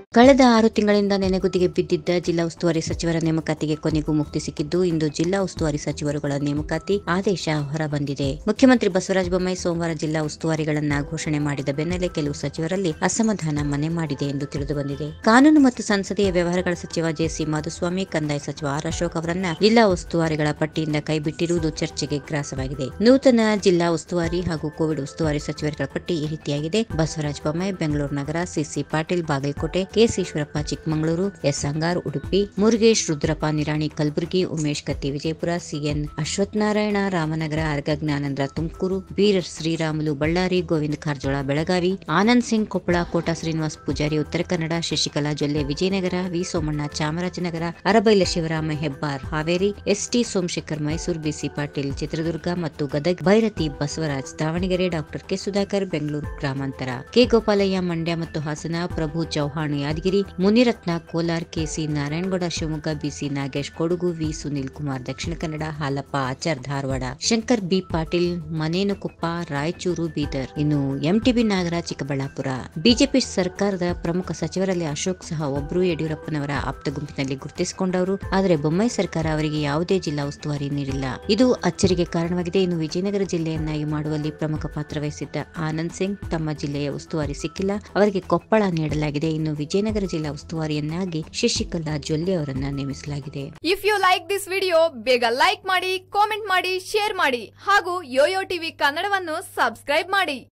ಕಳೆದ ಆರು ತಿಂಗಳಿಂದ ನೆನೆಗುದಿಗೆ ಬಿದ್ದಿದ್ದ ಜಿಲ್ಲಾ ಉಸ್ತುವಾರಿ ಸಚಿವರ ನೇಮಕಾತಿಗೆ ಕೊನೆಗೂ ಮುಕ್ತಿ ಸಿಕ್ಕಿದ್ದು ಇಂದು ಜಿಲ್ಲಾ ಉಸ್ತುವಾರಿ ಸಚಿವರುಗಳ ನೇಮಕಾತಿ ಆದೇಶ ಹೊರಬಂದಿದೆ ಮುಖ್ಯಮಂತ್ರಿ ಬಸವರಾಜ ಬೊಮ್ಮಾಯಿ ಸೋಮವಾರ ಜಿಲ್ಲಾ ಉಸ್ತುವಾರಿಗಳನ್ನ ಘೋಷಣೆ ಮಾಡಿದ ಬೆನ್ನಲ್ಲೇ ಕೆಲವು ಸಚಿವರಲ್ಲಿ ಅಸಮಾಧಾನ ಮನೆ ಮಾಡಿದೆ ಎಂದು ತಿಳಿದು ಬಂದಿದೆ ಕಾನೂನು ಮತ್ತು ಸಂಸದೀಯ ವ್ಯವಹಾರಗಳ ಸಚಿವ ಜೆಸಿ ಮಾಧುಸ್ವಾಮಿ ಕಂದಾಯ ಸಚಿವ ಆರ್ ಅಶೋಕ್ ಅವರನ್ನ ಜಿಲ್ಲಾ ಉಸ್ತುವಾರಿಗಳ ಪಟ್ಟಿಯಿಂದ ಕೈಬಿಟ್ಟಿರುವುದು ಚರ್ಚೆಗೆ ಗ್ರಾಸವಾಗಿದೆ ನೂತನ ಜಿಲ್ಲಾ ಉಸ್ತುವಾರಿ ಹಾಗೂ ಕೋವಿಡ್ ಉಸ್ತುವಾರಿ ಸಚಿವರುಗಳ ಪಟ್ಟಿ ಈ ರೀತಿಯಾಗಿದೆ ಬಸವರಾಜ ಬೊಮ್ಮಾಯಿ ಬೆಂಗಳೂರು ನಗರ C C Patil Bagalkote K S Eshwarappa Chikkamagaluru S Angara Udupi Murugesh Rudrappa Nirani Kalaburagi Umesh Katti Vijayapura C N Ashwathnarayan Ramanagara Araga Jnanendra Tumakuru B Sriramulu Ballari Govind Karjol Belagavi Anand Singh Koppal Kota Srinivas Poojary Uttara Kannada Shashikala Jolle Vijayanagara V Somanna Chamarajanagar Arabail Shivaram Hebbar Haveri S T Somashekar Mysuru B C Patil Chitradurga ಮತ್ತು ಗದಗ್ ಭೈರತಿ ಬಸವರಾಜ್ ದಾವಣಗೆರೆ ಡಾಕ್ಟರ್ ಕೆ ಸುಧಾಕರ್ ಬೆಂಗಳೂರು ಗ್ರಾಮಾಂತರ ಕೆ ಗೋಪಾಲಯ್ಯ ಮಂಡ್ಯ ಮತ್ತು Hassan Prabhu Chauhan Yadgir Munirathna Kolar K C Narayanagowda Shivamogga B C Nagesh Kodagu V Sunil Kumar Dakshina Kannada Halappa Achar Dharwad Shankar B Patil Munenakoppa Raichur Bidar ಇನ್ನು ಎಂಟಿಬಿ ನಾಗರಾಜ್ ಚಿಕ್ಕಬಳ್ಳಾಪುರ ಬಿಜೆಪಿ ಸರ್ಕಾರದ ಪ್ರಮುಖ ಸಚಿವರಲ್ಲಿ ಅಶೋಕ್ ಸಹ ಒಬ್ಬರು ಯಡಿಯೂರಪ್ಪನವರ ಆಪ್ತ ಗುಂಪಿನಲ್ಲಿ ಗುರುತಿಸಿಕೊಂಡವರು ಆದರೆ ಬೊಮ್ಮಾಯಿ ಸರ್ಕಾರ ಅವರಿಗೆ ಯಾವುದೇ ಜಿಲ್ಲಾ ಉಸ್ತುವಾರಿ ನೀಡಿಲ್ಲ ಇದು ಅಚ್ಚರಿಗೆ ಕಾರಣವಾಗಿದೆ ಇನ್ನು ವಿಜಯನಗರ ಜಿಲ್ಲೆಯನ್ನಾಗಿ ಮಾಡುವಲ್ಲಿ ಪ್ರಮುಖ ಪಾತ್ರ ವಹಿಸಿದ್ದ ಆನಂದ್ ಸಿಂಗ್ ತಮ್ಮ ಜಿಲ್ಲೆಯ ಉಸ್ತುವಾರಿ ಸಿಕ್ಕಿಲ್ಲ ಅವರಿಗೆ ಕೊಪ್ಪಳ ನೀಡಲಾಗಿದೆ ಇನ್ನು ವಿಜಯನಗರ ಜಿಲ್ಲಾ ಉಸ್ತುವಾರಿಯನ್ನಾಗಿ ಶಶಿಕಲಾ ಜೊಲ್ಲೆ ಅವರನ್ನ ನೇಮಿಸಲಾಗಿದೆ if you like this video ಬೇಗ ಲೈಕ್ ಮಾಡಿ ಕಾಮೆಂಟ್ ಮಾಡಿ ಶೇರ್ ಮಾಡಿ ಹಾಗೂ ಯೋಯೋ ಟಿವಿ ಕನ್ನಡವನ್ನು ಸಬ್ಸ್ಕ್ರೈಬ್ ಮಾಡಿ